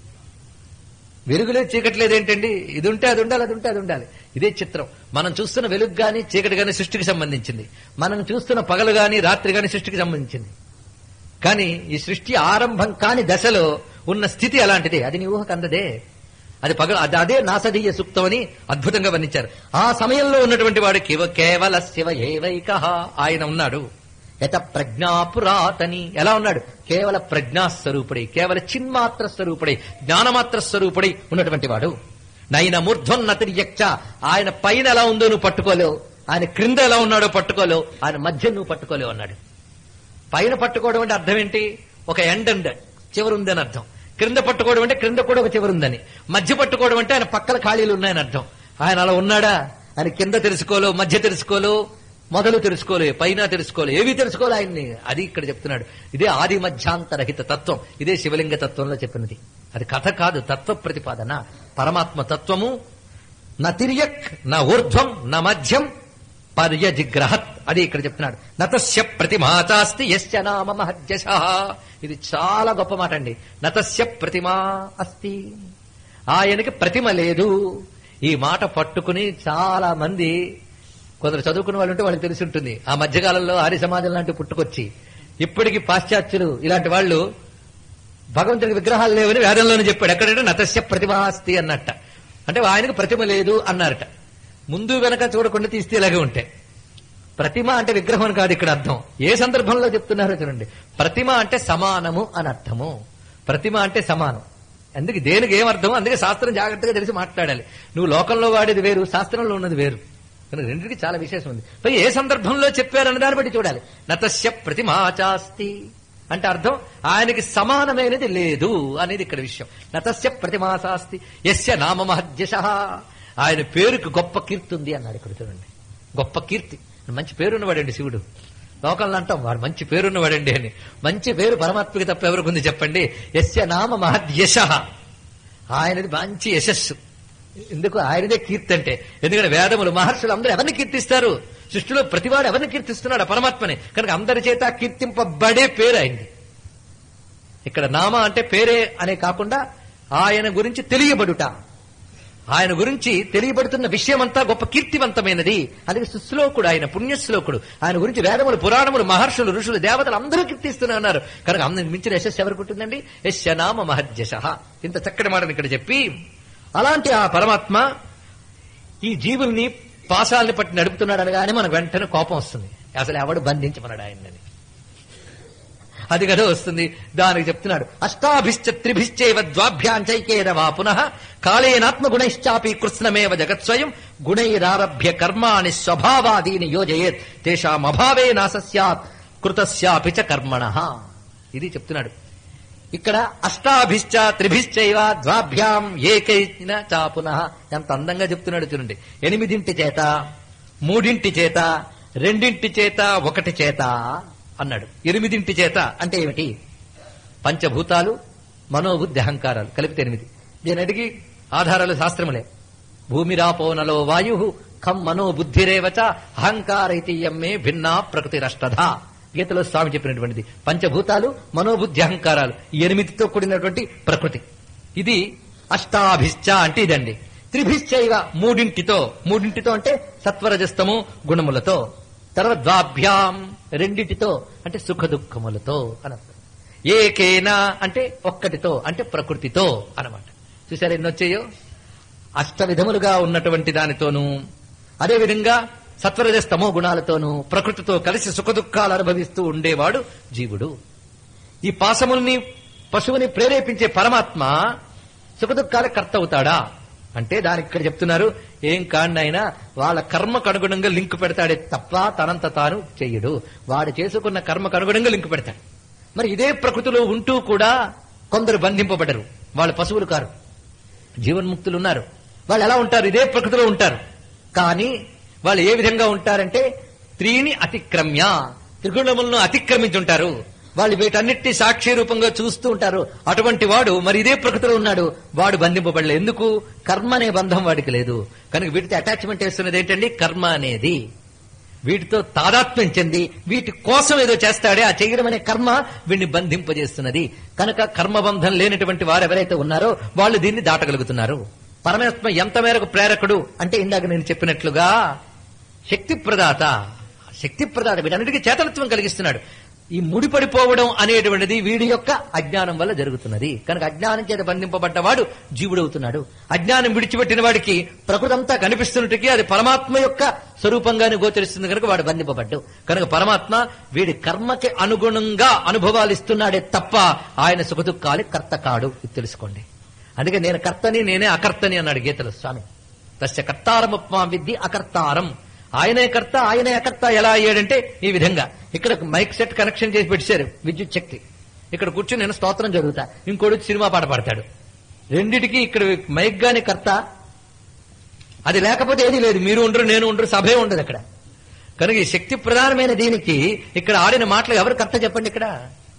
వెలుగు లేదు చీకటి లేదు ఏంటండి ఇది ఉంటే అది ఉండాలి అది ఉంటే అది ఉండాలి ఇదే చిత్రం మనం చూస్తున్న వెలుగు గాని చీకటి గాని సృష్టికి సంబంధించింది మనం చూస్తున్న పగలు గాని రాత్రి గాని సృష్టికి సంబంధించింది కానీ ఈ సృష్టి ఆరంభం కాని దశలో ఉన్న స్థితి అలాంటిదే అది నీ ఊహకు అందదే అది పగ అది అదే నాసదీయ సూక్తం అని అద్భుతంగా వర్ణించారు ఆ సమయంలో ఉన్నటువంటి వాడు కేవ కేవల శివ ఏవైక ఆయన ఉన్నాడు యత ప్రజ్ఞాపురాతని ఎలా ఉన్నాడు కేవల ప్రజ్ఞా స్వరూపుడై కేవల చిన్మాత్ర స్వరూపుడై జ్ఞానమాత్ర స్వరూపుడై ఉన్నటువంటి వాడు నైన మూర్ధ్వన్నతిర్యక్ష ఆయన పైన ఎలా ఉందో నువ్వు పట్టుకోలేవు ఆయన క్రింద ఎలా ఉన్నాడో పట్టుకోలేవు ఆయన మధ్య నువ్వు పట్టుకోలేవు అన్నాడు పైన పట్టుకోవడం అంటే అర్థం ఏంటి ఒక ఎండ్ అండ్ చివరి ఉందని అర్థం క్రింద పట్టుకోవడం అంటే క్రింద కూడా ఒక చివరి ఉందని మధ్య పట్టుకోవడం అంటే ఆయన పక్కల ఖాళీలు ఉన్నాయని అర్థం ఆయన అలా ఉన్నాడా ఆయన కింద తెలుసుకోలో మధ్య తెలుసుకోలో మొదలు తెలుసుకోలే పైన తెలుసుకోలే ఏవి తెలుసుకోలే ఆయన్ని అది ఇక్కడ చెప్తున్నాడు ఇదే ఆది మధ్యాంతరహిత తత్వం ఇదే శివలింగ తత్వంలో చెప్పినది అది కథ కాదు తత్వ ప్రతిపాదన పరమాత్మ తత్వము నా తిరియక్ నా ఊర్ధ్వం నా మధ్యం పర్యజిగ్రహత్ అది ఇక్కడ చెప్తున్నాడు నతస్య ప్రతిమాచాస్తి యస్య నామ మహద్యశ ఇది చాలా గొప్ప మాట అండి నతస్య ప్రతిమా అస్తి ఆయనకి ప్రతిమ లేదు ఈ మాట పట్టుకుని చాలా మంది కొందరు చదువుకున్న వాళ్ళు ఉంటే వాళ్ళకి తెలిసి ఉంటుంది ఆ మధ్యకాలంలో ఆర్య సమాజం లాంటి పుట్టుకొచ్చి ఇప్పటికి పాశ్చాత్యులు ఇలాంటి వాళ్ళు భగవంతుడికి విగ్రహాలు లేవని వేదంలోనే చెప్పాడు ఎక్కడంటే నతస్య ప్రతిమాస్తి అన్నట్ట అంటే ఆయనకు ప్రతిమ లేదు అన్నారట ముందు వెనక చూడకుండా తీస్తే ఇలాగే ఉంటాయి ప్రతిమ అంటే విగ్రహం అని కాదు ఇక్కడ అర్థం ఏ సందర్భంలో చెప్తున్నారో చూడండి ప్రతిమ అంటే సమానము అని అర్థము ప్రతిమ అంటే సమానం అందుకే దేనికి ఏం అర్థం అందుకే శాస్త్రం జాగ్రత్తగా తెలిసి మాట్లాడాలి నువ్వు లోకంలో వాడేది వేరు శాస్త్రంలో ఉన్నది వేరు కనుక రెండింటికి చాలా విశేషం ఉంది పై ఏ సందర్భంలో చెప్పారన్న దాన్ని బట్టి చూడాలి నతస్య ప్రతిమాచాస్తి అంటే అర్థం ఆయనకి సమానమైనది లేదు అనేది ఇక్కడ విషయం నతస్య ప్రతిమాశాస్తి యస్య నామ మహద్యశ ఆయన పేరుకి గొప్ప కీర్తి ఉంది అన్నాడు ఇక్కడ చూడండి గొప్ప కీర్తి మంచి పేరున్నవాడండి శివుడు లోకంలో అంటాం వాడు మంచి పేరున్నవాడండి అని మంచి పేరు పరమాత్మకి తప్ప ఎవరికి ఉంది చెప్పండి యస్య నామ మహద్యశ ఆయనది మంచి యశస్సు ఎందుకు ఆయనదే కీర్తి అంటే ఎందుకంటే వేదములు మహర్షులు అందరూ ఎవరిని కీర్తిస్తారు సృష్టిలో ప్రతివాడు ఎవరిని కీర్తిస్తున్నాడు ఆ పరమాత్మని కనుక అందరి చేత కీర్తింపబడే పేరు అయింది ఇక్కడ నామ అంటే పేరే అనే కాకుండా ఆయన గురించి తెలియబడుట ఆయన గురించి తెలియబడుతున్న విషయమంతా గొప్ప కీర్తివంతమైనది అందుకే సుశ్లోకుడు ఆయన పుణ్యశ్లోకుడు ఆయన గురించి వేదములు పురాణములు మహర్షులు ఋషులు దేవతలు అందరూ కీర్తిస్తూనే ఉన్నారు కనుక అందరికి మించిన యశస్సు ఎవరికి ఉంటుందండి యశ నామ మహర్జశ ఇంత చక్కటి మాటను ఇక్కడ చెప్పి అలాంటి ఆ పరమాత్మ ఈ జీవుల్ని పాశాలని పట్టి నడుపుతున్నాడు అనగానే మనకు వెంటనే కోపం వస్తుంది అసలు ఎవడు బంధించమన్నాడు ఆయన్ని అది కదా వస్తుంది దానికి చెప్తున్నాడు అష్టాభిశ్చ త్రిభిశ్చైవ ద్వాభ్యాంచైకేన వా పునః కాళేనాత్మ గుణైశ్చాపి కృష్ణమేవ జగత్స్వయం గుణైరారభ్య కర్మాణి స్వభావాదీని యోజయేత్ తేషాం అభావే నాసస్యాత్ కృతస్యాపి చ కర్మణ ఇది చెప్తున్నాడు ఇక్కడ అష్టాభిశ్చ త్రిభిశ్చైవ ద్వాభ్యాం ఏకైన చా పునః ఎంత అందంగా చెప్తున్నాడు చూడండి ఎనిమిదింటి చేత మూడింటి చేత రెండింటి చేత ఒకటి చేత అన్నాడు ఎనిమిదింటి చేత అంటే ఏమిటి పంచభూతాలు మనోబుద్ధి అహంకారాలు కలిపితే ఎనిమిది దీని అడిగి ఆధారాలు శాస్త్రములే భూమిరాపోనలో వాయు ఖం మనోబుద్ధిరేవచ అహంకార ఇతియమ్మే భిన్నా ప్రకృతిరష్టధ గీతలో స్వామి చెప్పినటువంటిది పంచభూతాలు మనోబుద్ధి అహంకారాలు ఈ ఎనిమిదితో కూడినటువంటి ప్రకృతి ఇది అష్టాభిశ్చ అంటే ఇదండి త్రిభిశ్చైవ మూడింటితో మూడింటితో అంటే సత్వరజస్తము గుణములతో తర్వాత ద్వాభ్యాం రెండిటితో అంటే సుఖ దుఃఖములతో అని అర్థం ఏకేనా అంటే ఒక్కటితో అంటే ప్రకృతితో అన్నమాట చూసారు ఎన్ని వచ్చాయో అష్ట విధములుగా ఉన్నటువంటి దానితోనూ అదేవిధంగా సత్వరజస్తమో గుణాలతోనూ ప్రకృతితో కలిసి సుఖ దుఃఖాలు అనుభవిస్తూ ఉండేవాడు జీవుడు ఈ పాశముల్ని పశువుని ప్రేరేపించే పరమాత్మ సుఖ దుఃఖాలకు కర్త అవుతాడా అంటే దానికి ఇక్కడ చెప్తున్నారు ఏం కాండైనా వాళ్ళ కర్మకు అనుగుణంగా లింక్ పెడతాడే తప్ప తనంత తాను చెయ్యడు వాడు చేసుకున్న కర్మకు అనుగుణంగా లింక్ పెడతాడు మరి ఇదే ప్రకృతిలో ఉంటూ కూడా కొందరు బంధింపబడరు వాళ్ళు పశువులు కారు జీవన్ముక్తులు ఉన్నారు వాళ్ళు ఎలా ఉంటారు ఇదే ప్రకృతిలో ఉంటారు కానీ వాళ్ళు ఏ విధంగా ఉంటారంటే త్రీని అతిక్రమ్య త్రిగుణములను అతిక్రమించుంటారు వాళ్ళు వీటన్నిటి సాక్షి రూపంగా చూస్తూ ఉంటారు అటువంటి వాడు మరి ఇదే ప్రకృతిలో ఉన్నాడు వాడు బంధింపబడలేదు ఎందుకు కర్మ అనే బంధం వాడికి లేదు కనుక వీటితో అటాచ్మెంట్ వేస్తున్నది ఏంటండి కర్మ అనేది వీటితో తాదాత్మ్యం చెంది వీటి కోసం ఏదో చేస్తాడే ఆ చేయడం అనే కర్మ వీడిని బంధింపజేస్తున్నది కనుక కర్మబంధం లేనటువంటి వారు ఎవరైతే ఉన్నారో వాళ్ళు దీన్ని దాటగలుగుతున్నారు పరమాత్మ ఎంత మేరకు ప్రేరకుడు అంటే ఇందాక నేను చెప్పినట్లుగా శక్తి ప్రదాత శక్తి ప్రదాత వీటన్నిటికీ చేతనత్వం కలిగిస్తున్నాడు ఈ ముడిపడిపోవడం అనేటువంటిది వీడి యొక్క అజ్ఞానం వల్ల జరుగుతున్నది కనుక అజ్ఞానం చేత బంధింపబడ్డవాడు జీవుడవుతున్నాడు అజ్ఞానం విడిచిపెట్టిన వాడికి ప్రకృతి అంతా కనిపిస్తున్నట్టుకి అది పరమాత్మ యొక్క స్వరూపంగానే గోచరిస్తుంది కనుక వాడు బంధింపబడ్డు కనుక పరమాత్మ వీడి కర్మకి అనుగుణంగా అనుభవాలు ఇస్తున్నాడే తప్ప ఆయన సుఖదుఖాలి కర్త కాడు ఇది తెలుసుకోండి అందుకే నేను కర్తని నేనే అకర్తని అన్నాడు గీతలో స్వామి తస్య కర్తారముప్మా విద్ది అకర్తారం ఆయనే కర్త ఆయనే అకర్త ఎలా అయ్యాడంటే ఈ విధంగా ఇక్కడ మైక్ సెట్ కనెక్షన్ చేసి పెట్టారు విద్యుత్ శక్తి ఇక్కడ కూర్చొని నేను స్తోత్రం చదువుతా ఇంకోటి వచ్చి సినిమా పాట పాడతాడు రెండిటికి ఇక్కడ మైక్ గాని కర్త అది లేకపోతే ఏది లేదు మీరు ఉండరు నేను ఉండరు సభే ఉండదు అక్కడ కనుక ఈ శక్తి ప్రధానమైన దీనికి ఇక్కడ ఆడిన మాటలు ఎవరు కర్త చెప్పండి ఇక్కడ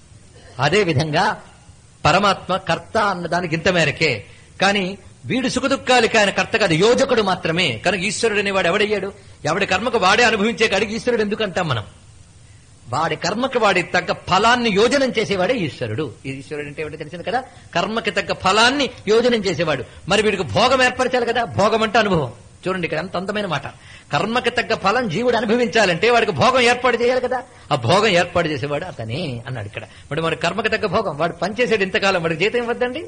అదే విధంగా పరమాత్మ కర్త అన్న దానికి ఇంత మేరకే కానీ వీడు సుఖదుఖాలకి ఆయన కర్త కాదు యోజకుడు మాత్రమే కనుక ఈశ్వరుడు అనేవాడు ఎవడయ్యాడు ఎవడి కర్మకు వాడే అనుభవించే కాడికి ఈశ్వరుడు ఎందుకు అంటాం మనం వాడి కర్మకి వాడి తగ్గ ఫలాన్ని యోజనం చేసేవాడే ఈశ్వరుడు ఈ ఈశ్వరుడు అంటే ఏమిటో తెలిసింది కదా కర్మకి తగ్గ ఫలాన్ని యోజనం చేసేవాడు మరి వీడికి భోగం ఏర్పరచాలి కదా భోగం అంటే అనుభవం చూడండి ఇక్కడ ఎంత అందమైన మాట కర్మకి తగ్గ ఫలం జీవుడు అనుభవించాలంటే వాడికి భోగం ఏర్పాటు చేయాలి కదా ఆ భోగం ఏర్పాటు చేసేవాడు అతనే అన్నాడు ఇక్కడ మరి మరి కర్మకి తగ్గ భోగం వాడు పనిచేసాడు ఇంతకాలం వాడికి జీతం ఇవ్వద్దండి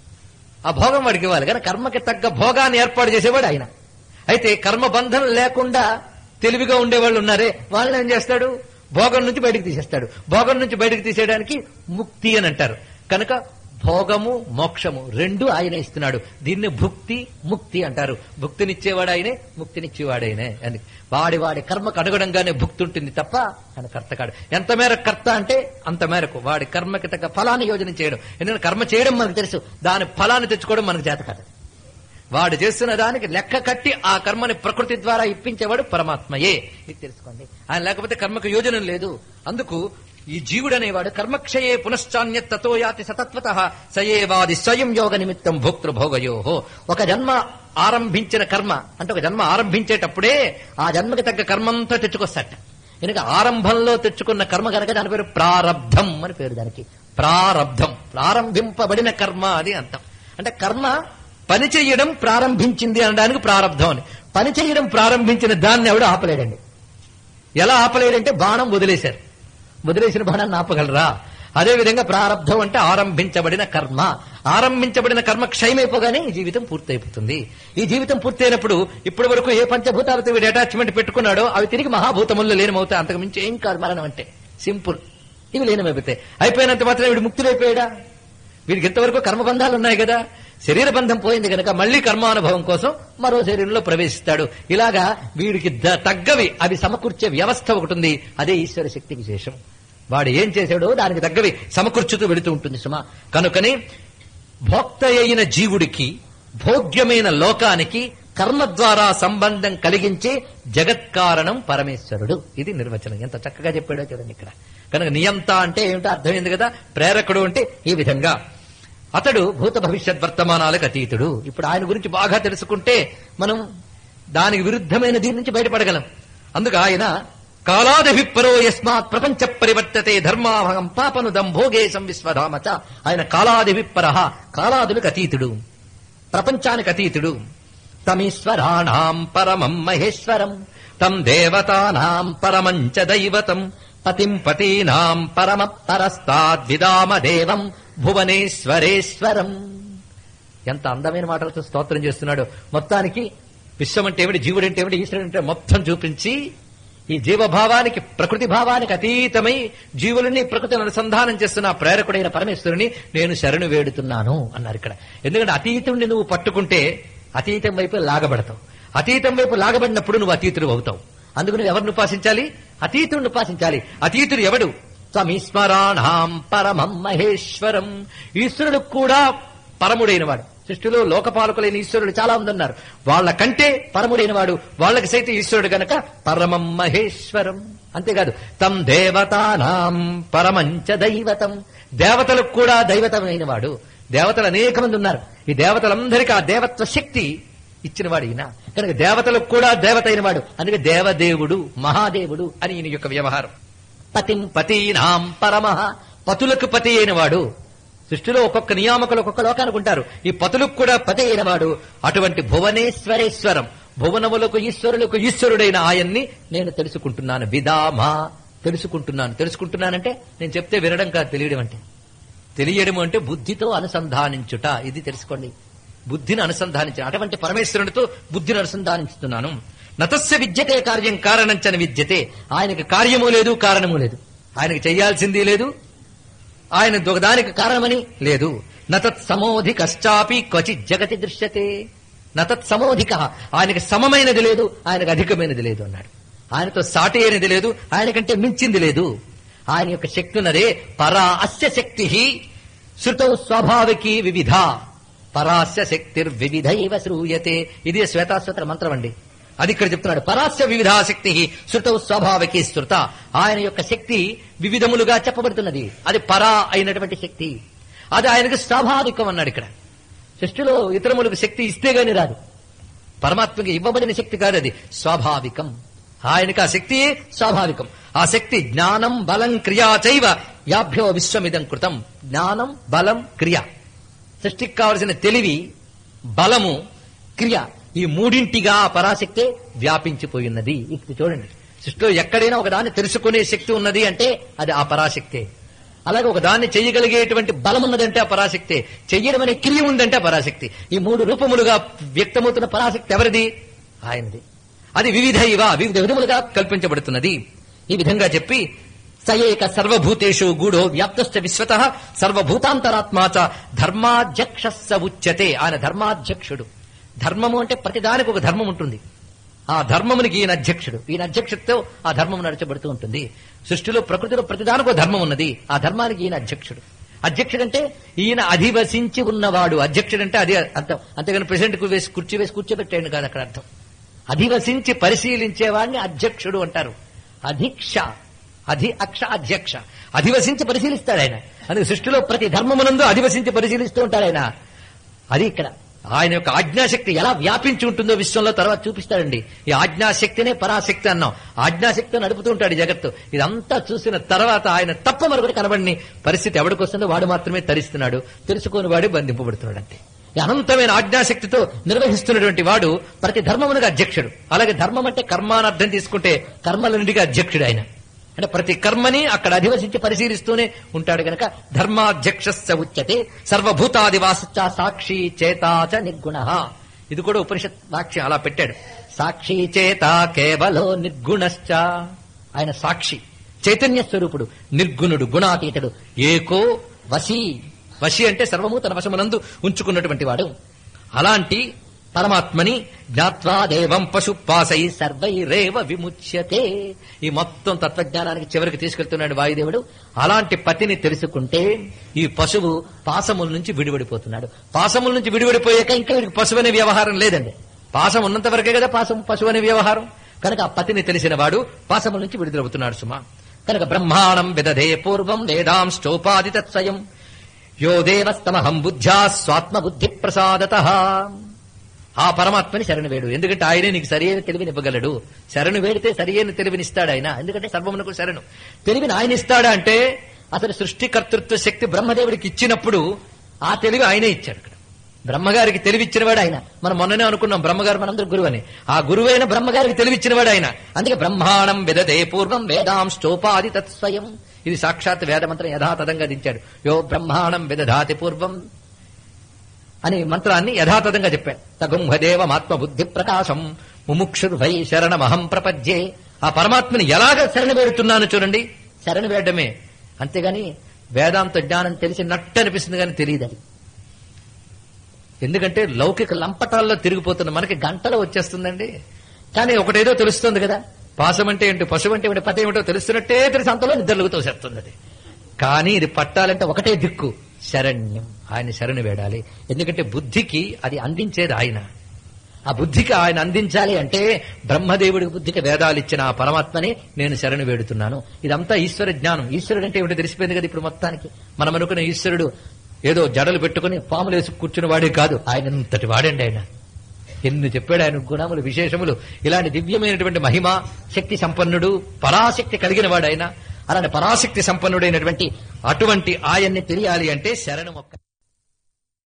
ఆ భోగం వాడికి ఇవ్వాలి కానీ కర్మకి తగ్గ భోగాన్ని ఏర్పాటు చేసేవాడు ఆయన అయితే కర్మ బంధం లేకుండా తెలివిగా ఉండేవాళ్ళు ఉన్నారే వాళ్ళని ఏం చేస్తాడు భోగం నుంచి బయటకు తీసేస్తాడు భోగం నుంచి బయటకు తీసేయడానికి ముక్తి అని అంటారు కనుక భోగము మోక్షము రెండు ఆయన ఇస్తున్నాడు దీన్ని భుక్తి ముక్తి అంటారు భుక్తినిచ్చేవాడు ఆయనే ముక్తినిచ్చేవాడు ఆయనే అని వాడి వాడి కర్మకు అనుగుణంగానే భుక్తి ఉంటుంది తప్ప ఆయన కర్త కాడు ఎంత మేర కర్త అంటే అంత మేరకు వాడి కర్మకి తగ్గ ఫలాన్ని యోజన చేయడం ఎందుకంటే కర్మ చేయడం మనకు తెలుసు దాని ఫలాన్ని తెచ్చుకోవడం మనకు చేత కాదు వాడు చేస్తున్న దానికి లెక్క కట్టి ఆ కర్మని ప్రకృతి ద్వారా ఇప్పించేవాడు పరమాత్మయే ఇది తెలుసుకోండి ఆయన లేకపోతే కర్మకు యోజనం లేదు అందుకు ఈ జీవుడు అనేవాడు కర్మక్షయే పునశ్చాన్య తతో యాతి సతత్వత సయేవాది స్వయం యోగ నిమిత్తం భోక్తృభోగయోహో ఒక జన్మ ఆరంభించిన కర్మ అంటే ఒక జన్మ ఆరంభించేటప్పుడే ఆ జన్మకి తగ్గ కర్మంతా తెచ్చుకొస్తాట కనుక ఆరంభంలో తెచ్చుకున్న కర్మ కనుక దాని పేరు ప్రారబ్ధం అని పేరు దానికి ప్రారబ్ధం ప్రారంభింపబడిన కర్మ అది అంతం అంటే కర్మ పని చెయ్యడం ప్రారంభించింది అనడానికి ప్రారంధం అని పని చేయడం ప్రారంభించిన దాన్ని ఎవడు ఆపలేడండి ఎలా ఆపలేడంటే బాణం వదిలేశారు వదిలేసిన బాణాన్ని ఆపగలరా అదే విధంగా ప్రారంధం అంటే ఆరంభించబడిన కర్మ ఆరంభించబడిన కర్మ క్షయమైపోగానే ఈ జీవితం పూర్తయిపోతుంది ఈ జీవితం పూర్తయినప్పుడు ఇప్పటి వరకు ఏ పంచభూతాలతో వీడు అటాచ్మెంట్ పెట్టుకున్నాడో అవి తిరిగి మహాభూతముల్లో లీనమవుతాయి అంతకు మించి ఏం కాదు మరణం అంటే సింపుల్ ఇవి లీనమైపోతాయి అయిపోయినంత మాత్రం వీడు ముక్తుడైపోయాడా వీడికి ఎంతవరకు కర్మబంధాలు ఉన్నాయి కదా శరీర బంధం పోయింది కనుక మళ్లీ కర్మానుభవం కోసం మరో శరీరంలో ప్రవేశిస్తాడు ఇలాగా వీడికి ద- తగ్గవి అవి సమకూర్చే వ్యవస్థ ఒకటి ఉంది అదే ఈశ్వర శక్తి విశేషం వాడు ఏం చేశాడో దానికి తగ్గవి సమకూర్చుతూ వెళుతూ ఉంటుంది సుమా కనుకని భోక్త అయిన జీవుడికి భోగ్యమైన లోకానికి కర్మ ద్వారా సంబంధం కలిగించే జగత్కారణం పరమేశ్వరుడు ఇది నిర్వచనం ఎంత చక్కగా చెప్పాడో చూడండి ఇక్కడ కనుక నియంత అంటే ఏమిటో అర్థమైంది కదా ప్రేరకుడు అంటే ఈ విధంగా అతడు భూత భవిష్యత్ వర్తమానాలకు అతీతుడు ఇప్పుడు ఆయన గురించి బాగా తెలుసుకుంటే మనం దానికి విరుద్ధమైన దీని నుంచి బయటపడగలం అందుకు ఆయన కాలాదభిపరో యస్మాత్ ప్రపంచ పరివర్తతే ధర్మాభగం పాపనుదం భోగే సంవిశ్వధామచ ఆయన కాలాదివిప్పర కాలాదులకు అతీతుడు ప్రపంచానికి అతీతుడు తమీశ్వరాణాం పరమం మహేశ్వరం తం దేవతానాం పరమంచ దైవతం పతిం పతీనాం పరమ పరస్తాద్విదామ దేవం భువనేశ్వరేశ్వరం ఎంత అందమైన మాటలతో స్తోత్రం చేస్తున్నాడు మొత్తానికి విశ్వం అంటే ఏమిటి జీవుడు అంటే ఏమిటి ఈశ్వరుడు అంటే మొత్తం చూపించి ఈ జీవభావానికి ప్రకృతి భావానికి అతీతమై జీవులని ప్రకృతిని అనుసంధానం చేస్తున్న ఆ ప్రేరకుడైన పరమేశ్వరుని నేను శరణు వేడుతున్నాను అన్నారు ఇక్కడ ఎందుకంటే అతీతుడిని నువ్వు పట్టుకుంటే అతీతం వైపు లాగబడతావు అతీతం వైపు లాగబడినప్పుడు నువ్వు అతీతుడు అవుతావు అందుకు నువ్వు ఎవరిని ఉపాసించాలి అతీతుడిని ఉపాసించాలి అతీతుడు ఎవడు స్వమిస్మరాణాం పరమం మహేశ్వరం ఈశ్వరుడు కూడా పరముడైన వాడు సృష్టిలో లోకపాలకులైన ఈశ్వరుడు చాలా మంది ఉన్నారు వాళ్ళ కంటే పరముడైన వాడు వాళ్ళకి సైతం ఈశ్వరుడు గనక పరమం మహేశ్వరం అంతేకాదు తం దేవతానాం పరమంచ దైవతం దేవతలకు కూడా దైవతమైన వాడు దేవతలు అనేక మంది ఉన్నారు ఈ దేవతలందరికీ ఆ దేవత్వ శక్తి ఇచ్చినవాడు ఈయన కనుక దేవతలకు కూడా దేవత అయిన వాడు అందుకే దేవదేవుడు మహాదేవుడు అని ఈయన యొక్క వ్యవహారం పతిం పతీనాం పరమ పతులకు పతి అయిన వాడు సృష్టిలో ఒక్కొక్క నియామకులు ఒక్కొక్క లోకానికి ఉంటారు ఈ పతులకు కూడా పతి అయిన వాడు అటువంటి భువనేశ్వరేశ్వరం భువనములకు ఈశ్వరులకు ఈశ్వరుడైన ఆయన్ని నేను తెలుసుకుంటున్నాను విదామా తెలుసుకుంటున్నాను తెలుసుకుంటున్నానంటే నేను చెప్తే వినడం కాదు తెలియడం అంటే తెలియడం అంటే బుద్ధితో అనుసంధానించుట ఇది తెలుసుకోండి బుద్ధిని అనుసంధానించ అటువంటి పరమేశ్వరునితో బుద్ధిని అనుసంధానించుతున్నాను నతస్య విద్యతే కార్యం కారణంచని విద్యతే ఆయనకి కార్యము లేదు కారణము లేదు ఆయనకి చెయ్యాల్సింది లేదు ఆయన ఒకదానికి కారణమని లేదు నతత్ సమోధి కశ్చాపి క్వచి జగతి దృశ్యతే నతత్ సమోధిక ఆయనకి సమమైనది లేదు ఆయనకు అధికమైనది లేదు అన్నాడు ఆయనతో సాటి అయినది లేదు ఆయనకంటే మించింది లేదు ఆయన యొక్క శక్తి ఉన్నదే పరా అస్య శక్తి శృతౌ స్వాభావికి వివిధ పరాస్య శక్తిర్ వివిధైవ శ్రూయతే ఇది శ్వేతాశ్వత మంత్రం అండి అది ఇక్కడ చెప్తున్నాడు పరాస్య వివిధా శక్తి శృతౌ స్వాభావికి శృత ఆయన యొక్క శక్తి వివిధములుగా చెప్పబడుతున్నది అది పరా అయినటువంటి శక్తి అది ఆయనకు స్వాభావికం అన్నాడు ఇక్కడ సృష్టిలో ఇతరములకు శక్తి ఇస్తే గాని రాదు పరమాత్మకి ఇవ్వబడిన శక్తి కాదు అది స్వాభావికం ఆయనకు ఆ శక్తి స్వాభావికం ఆ శక్తి జ్ఞానం బలం క్రియా చైవ యాభ్యో విశ్వమిదం కృతం జ్ఞానం బలం క్రియ సృష్టికి కావలసిన తెలివి బలము క్రియ ఈ మూడింటిగా ఆ పరాశక్తే వ్యాపించిపోయినది ఇది చూడండి సృష్టిలో ఎక్కడైనా ఒకదాన్ని తెలుసుకునే శక్తి ఉన్నది అంటే అది ఆ పరాశక్తే అలాగే ఒక దాన్ని చెయ్యగలిగేటువంటి బలం ఉన్నదంటే ఆ పరాశక్తే చెయ్యడం అనే క్రియ ఉందంటే ఆ పరాశక్తి ఈ మూడు రూపములుగా వ్యక్తమవుతున్న పరాశక్తి ఎవరిది ఆయనది అది వివిధ ఇవ వివిధ విధములుగా కల్పించబడుతున్నది ఈ విధంగా చెప్పి సయేక సర్వభూతేషు గూఢో వ్యాప్తశ్చ విశ్వత సర్వభూతాంతరాత్మా చ ధర్మాధ్యక్ష ఉచ్యతే ఆయన ధర్మాధ్యక్షుడు ధర్మము అంటే ప్రతిదానికి ఒక ధర్మం ఉంటుంది ఆ ధర్మమునికి ఈయన అధ్యక్షుడు ఈయన అధ్యక్షుడితో ఆ ధర్మం నడచబడుతూ ఉంటుంది సృష్టిలో ప్రకృతిలో ప్రతిదానికి ఒక ధర్మం ఉన్నది ఆ ధర్మానికి ఈయన అధ్యక్షుడు అధ్యక్షుడంటే ఈయన అధివసించి ఉన్నవాడు అధ్యక్షుడంటే అది అర్థం అంతేగాని ప్రెసిడెంట్ కు వేసి కుర్చీ వేసి కూర్చోబెట్టాడు కాదు అక్కడ అర్థం అధివసించి పరిశీలించేవాడిని అధ్యక్షుడు అంటారు అధీక్ష అధి అక్ష అధ్యక్ష అధివసించి పరిశీలిస్తాడు ఆయన అందుకే సృష్టిలో ప్రతి ధర్మమునందు అధివసించి పరిశీలిస్తూ ఉంటాడు ఆయన అది ఇక్కడ ఆయన యొక్క ఆజ్ఞాశక్తి ఎలా వ్యాపించి ఉంటుందో విశ్వంలో తర్వాత చూపిస్తాడండి ఈ ఆజ్ఞాశక్తినే పరాశక్తి అన్నాం ఆజ్ఞాశక్తి నడుపుతూ ఉంటాడు ఈ జగత్తు ఇదంతా చూసిన తర్వాత ఆయన తప్ప మరొకటి కనబడిని పరిస్థితి ఎవడికొస్తుందో వాడు మాత్రమే తరిస్తున్నాడు తెలుసుకొని వాడే బంధింపబడుతున్నాడు అంతే ఈ అనంతమైన ఆజ్ఞాశక్తితో నిర్వహిస్తున్నటువంటి వాడు ప్రతి ధర్మమునకు అధ్యక్షుడు అలాగే ధర్మం అంటే కర్మ అని అర్థం తీసుకుంటే కర్మలన్నిటికీ అధ్యక్షుడు ఆయన అంటే ప్రతి కర్మని అక్కడ అధివసించి పరిశీలిస్తూనే ఉంటాడు గనక ధర్మాధ్యక్ష ఉచ్యతే సర్వభూతాదివాస సాక్షి చేతాచ నిర్గుణ ఇది కూడా ఉపనిషత్ సాక్షి అలా పెట్టాడు సాక్షి చేత కేవలో నిర్గుణశ్చ ఆయన సాక్షి చైతన్య స్వరూపుడు నిర్గుణుడు గుణాతీతుడు ఏకో వశీ వశి అంటే సర్వము తన వశమునందు ఉంచుకున్నటువంటి వాడు అలాంటి పరమాత్మని జ్ఞాత్వా దేవం పశుపాసై సర్వైరేవ విముచ్యతే ఈ మొత్తం తత్వజ్ఞానానికి చివరికి తీసుకెళ్తున్నాడు వాయుదేవుడు అలాంటి పతిని తెలుసుకుంటే ఈ పశువు పాసముల నుంచి విడివడిపోతున్నాడు పాసముల నుంచి విడివడిపోయాక ఇంకా వీడికి పశువు అనే వ్యవహారం లేదండి పాసం ఉన్నంత వరకే కదా పాసం పశువు అనే వ్యవహారం కనుక ఆ పతిని తెలిసిన వాడు పాసముల నుంచి విడుదలవుతున్నాడు సుమా కనుక బ్రహ్మాణం విదధే పూర్వం వేదాంశోపాది తత్స్వయం యో దేవస్తమహం బుద్ధ్యా స్వాత్మ బుద్ధి ప్రసాదత ఆ పరమాత్మని శరణు వేడు ఎందుకంటే ఆయనే నీకు సరియైన తెలివిని ఇవ్వగలడు శరణు వేడితే సరియైన తెలివినిస్తాడు ఆయన ఎందుకంటే సర్వమునకు శరణు తెలివిని ఆయన ఇస్తాడా అంటే అసలు సృష్టికర్తృత్వ శక్తి బ్రహ్మదేవుడికి ఇచ్చినప్పుడు ఆ తెలివి ఆయనే ఇచ్చాడు ఇక్కడ బ్రహ్మగారికి తెలివిచ్చినవాడు ఆయన మనం మొన్ననే అనుకున్నాం బ్రహ్మగారు మనందరూ గురువు అని ఆ గురువైన బ్రహ్మగారికి తెలివిచ్చినవాడు ఆయన అందుకే బ్రహ్మాణం విదతే పూర్వం వేదాంశోపాది తత్స్వయం ఇది సాక్షాత్ వేదమంత్రం యథాతథంగా దించాడు యో బ్రహ్మాణం విదధాతి పూర్వం అని మంత్రాన్ని యథాతథంగా చెప్పాడు తగుంహదేవమాత్మ బుద్ధి ప్రకాశం ముముక్షుర్భై శరణమహం ప్రపద్యే ఆ పరమాత్మని ఎలాగ శరణ వేడుతున్నాను చూడండి శరణ వేయడమే అంతేగాని వేదాంత జ్ఞానం తెలిసి నట్టు అనిపిస్తుంది కానీ తెలియదు అది ఎందుకంటే లౌకిక లంపటాల్లో తిరిగిపోతున్న మనకి గంటలో వచ్చేస్తుందండి కానీ ఒకటేదో తెలుస్తుంది కదా పాసం అంటే ఏంటి పశువు అంటే ఏంటి పతి ఏమిటో తెలుస్తున్నట్టే తెలిసి అంతలో నిద్రలుగుతూ వస్తుంది అది కానీ ఇది పట్టాలంటే ఒకటే దిక్కు శరణ్యం ఆయన శరణు వేడాలి ఎందుకంటే బుద్ధికి అది అందించేది ఆయన ఆ బుద్ధికి ఆయన అందించాలి అంటే బ్రహ్మదేవుడి బుద్ధికి వేదాలు ఇచ్చిన ఆ పరమాత్మని నేను శరణు వేడుతున్నాను ఇదంతా ఈశ్వర జ్ఞానం ఈశ్వరుడు అంటే ఏమిటో తెలిసిపోయింది కదా ఇప్పుడు మొత్తానికి మనం అనుకున్న ఈశ్వరుడు ఏదో జడలు పెట్టుకుని పాములు వేసి కూర్చుని వాడే కాదు ఆయన అంతటి వాడండి ఆయన ఎన్ని చెప్పాడు ఆయన గుణములు విశేషములు ఇలాంటి దివ్యమైనటువంటి మహిమ శక్తి సంపన్నుడు పరాశక్తి కలిగిన వాడు ఆయన అలాంటి పరాశక్తి సంపన్నుడైనటువంటి అటువంటి ఆయన్ని తెలియాలి అంటే శరణం ఒక్క